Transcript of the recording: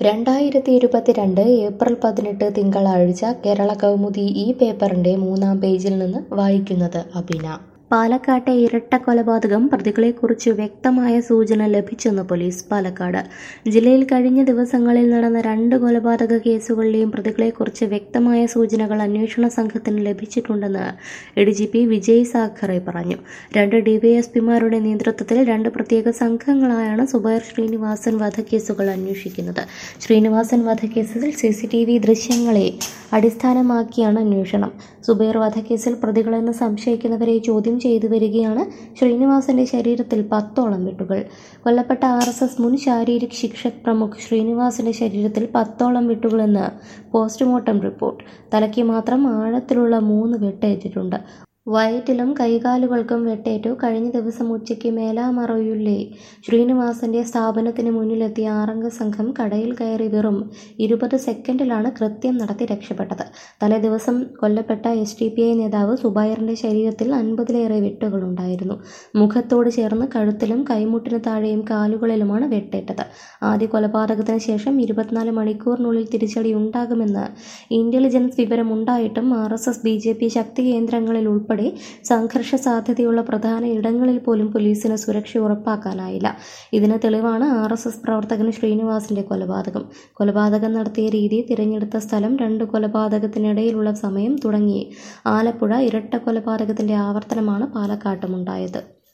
രണ്ടായിരത്തി ഇരുപത്തിരണ്ട് ഏപ്രിൽ പതിനെട്ട് തിങ്കളാഴ്ച കേരള കൗമുദി ഈ പേപ്പറിന്റെ മൂന്നാം പേജിൽ നിന്ന് വായിക്കുന്നത് അബിന പാലക്കാട്ടെ ഇരട്ട കൊലപാതകം പ്രതികളെക്കുറിച്ച് വ്യക്തമായ സൂചന ലഭിച്ചെന്ന് പോലീസ് പാലക്കാട് ജില്ലയിൽ കഴിഞ്ഞ ദിവസങ്ങളിൽ നടന്ന രണ്ട് കൊലപാതക കേസുകളിലെയും പ്രതികളെക്കുറിച്ച് വ്യക്തമായ സൂചനകൾ അന്വേഷണ സംഘത്തിന് ലഭിച്ചിട്ടുണ്ടെന്ന് A D G P Vijay Sakhare പറഞ്ഞു രണ്ട് ഡിവൈഎസ്പിമാരുടെ നേതൃത്വത്തിൽ രണ്ട് പ്രത്യേക സംഘങ്ങളായാണ് സുബൈർ ശ്രീനിവാസൻ വധക്കേസുകൾ അന്വേഷിക്കുന്നത് ശ്രീനിവാസൻ വധക്കേസിൽ സി സി ടി വി ദൃശ്യങ്ങളെ അടിസ്ഥാനമാക്കിയാണ് അന്വേഷണം സുബൈർ വധക്കേസിൽ പ്രതികളെന്ന് സംശയിക്കുന്നവരെ ചോദ്യം ചെയ്തു വരികയാണ് ശ്രീനിവാസന്റെ ശരീരത്തിൽ പത്തോളം വെട്ടുകൾ കൊല്ലപ്പെട്ട ആർ എസ് എസ് മുൻ ശാരീരിക് ശിക്ഷക് പ്രമുഖ് ശ്രീനിവാസന്റെ ശരീരത്തിൽ പത്തോളം വെട്ടുകളെന്ന് പോസ്റ്റ്മോർട്ടം റിപ്പോർട്ട് തലയ്ക്ക് മാത്രം ആഴത്തിലുള്ള മൂന്ന് വെട്ടേറ്റിട്ടുണ്ട് വയറ്റിലും കൈകാലുകൾക്കും വെട്ടേറ്റു കഴിഞ്ഞ ദിവസം ഉച്ചയ്ക്ക് മേലാമറയൂരിലെ ശ്രീനിവാസന്റെ സ്ഥാപനത്തിന് മുന്നിലെത്തിയ ആറംഗ സംഘം കടയിൽ കയറി വെറും ഇരുപത് സെക്കൻഡിലാണ് കൃത്യം നടത്തി രക്ഷപ്പെട്ടത് തലേ ദിവസം കൊല്ലപ്പെട്ട എസ് ഡി പി ഐ നേതാവ് സുബൈറിന്റെ ശരീരത്തിൽ അൻപതിലേറെ വെട്ടുകളുണ്ടായിരുന്നു മുഖത്തോട് ചേർന്ന് കഴുത്തിലും കൈമുട്ടിന് താഴെയും കാലുകളിലുമാണ് വെട്ടേറ്റത് ആദ്യ കൊലപാതകത്തിന് ശേഷം ഇരുപത്തിനാല് മണിക്കൂറിനുള്ളിൽ തിരിച്ചടി ഉണ്ടാകുമെന്ന് ഇന്റലിജൻസ് വിവരമുണ്ടായിട്ടും R S S B J P ശക്തി കേന്ദ്രങ്ങളിൽ ഉൾപ്പെടെ ഉൾപ്പെടെ സംഘർഷ സാധ്യതയുള്ള പ്രധാന ഇടങ്ങളിൽ പോലും പോലീസിന് സുരക്ഷ ഉറപ്പാക്കാനായില്ല ഇതിന് തെളിവാണ് ആർ എസ് എസ് പ്രവർത്തകൻ ശ്രീനിവാസിന്റെ കൊലപാതകം കൊലപാതകം നടത്തിയ രീതി തിരഞ്ഞെടുത്ത സ്ഥലം രണ്ട് കൊലപാതകത്തിനിടയിലുള്ള സമയം തുടങ്ങി ആലപ്പുഴ ഇരട്ട കൊലപാതകത്തിന്റെ ആവർത്തനമാണ് പാലക്കാട്ടുമുണ്ടായത്